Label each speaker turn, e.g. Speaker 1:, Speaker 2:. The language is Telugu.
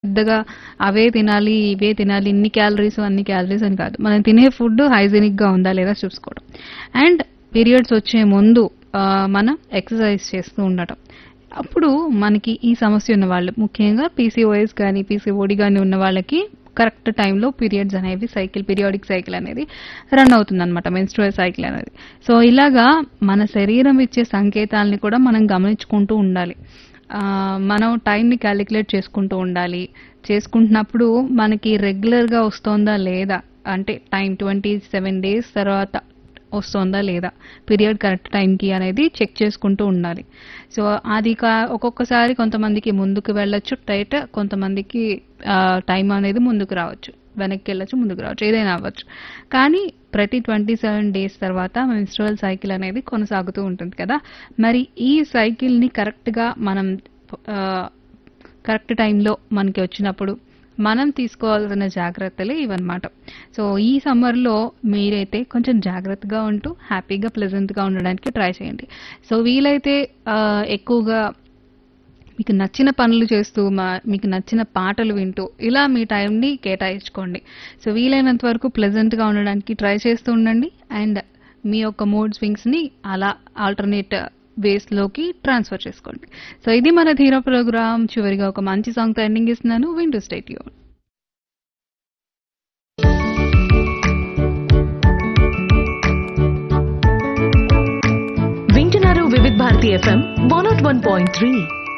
Speaker 1: పెద్దగా అవే తినాలి ఇవే తినాలి ఇన్ని క్యాలరీస్ అన్ని క్యాలరీస్ అని కాదు మనం తినే ఫుడ్ హైజీనిక్ గా ఉందా లేదా చూసుకోవడం అండ్ పీరియడ్స్ వచ్చే ముందు ఆ, మనం ఎక్సర్సైజ్ చేస్తూ ఉండటం అప్పుడు మనకి ఈ సమస్య ఉన్న వాళ్ళు ముఖ్యంగా పీసీఓఎస్ కానీ పీసీఓడి కానీ ఉన్న వాళ్ళకి కరెక్ట్ టైంలో పీరియడ్స్ అనేవి సైకిల్ పీరియాడిక్ సైకిల్ అనేది రన్ అవుతుంది అనమాట మెన్స్ట్రువల్ సైకిల్ అనేది సో ఇలాగా మన శరీరం ఇచ్చే సంకేతాలని కూడా మనం గమనించుకుంటూ ఉండాలి ఆ, మనం టైంని క్యాలిక్యులేట్ చేసుకుంటూ ఉండాలి చేసుకుంటున్నప్పుడు మనకి రెగ్యులర్గా వస్తోందా లేదా అంటే టైం ట్వంటీ సెవెన్ డేస్ తర్వాత వస్తోందా లేదా పీరియడ్ కరెక్ట్ టైంకి అనేది చెక్ చేసుకుంటూ ఉండాలి సో అది కా ఒక్కొక్కసారి కొంతమందికి ముందుకు వెళ్ళొచ్చు టైట్ కొంతమందికి టైం అనేది ముందుకు రావచ్చు వెనక్కి వెళ్ళొచ్చు ముందుకు రావచ్చు ఏదైనా అవ్వచ్చు కానీ ప్రతి ట్వంటీ సెవెన్ డేస్ తర్వాత మెన్స్ట్రువల్ సైకిల్ అనేది కొనసాగుతూ ఉంటుంది కదా మరి ఈ సైకిల్ని కరెక్ట్గా మనం కరెక్ట్ టైంలో మనకి వచ్చినప్పుడు మనం తీసుకోవాల్సిన జాగ్రత్తలే ఇవన్నమాట సో ఈ సమ్మర్లో మీరైతే కొంచెం జాగ్రత్తగా ఉంటూ హ్యాపీగా ప్లెజెంట్గా ఉండడానికి ట్రై చేయండి సో వీలైతే ఆ, ఎక్కువగా మీకు నచ్చిన పనులు చేస్తూ మా మీకు నచ్చిన పాటలు వింటూ ఇలా మీ టైంని కేటాయించుకోండి సో వీలైనంత వరకు ప్లెజెంట్గా ఉండడానికి ట్రై చేస్తూ ఉండండి అండ్ మీ యొక్క మూడ్ స్వింగ్స్ని అలా ఆల్టర్నేట్ వేస్లోకి ట్రాన్స్ఫర్ చేసుకోండి సో ఇది మన ధీర ప్రోగ్రామ్ చివరిగా ఒక మంచి సాంగ్తో ఎండింగ్ ఇస్తున్నాను వింటూ స్టేట్ యూ
Speaker 2: వింటున్నారు Vividh Bharati FM one nought one point three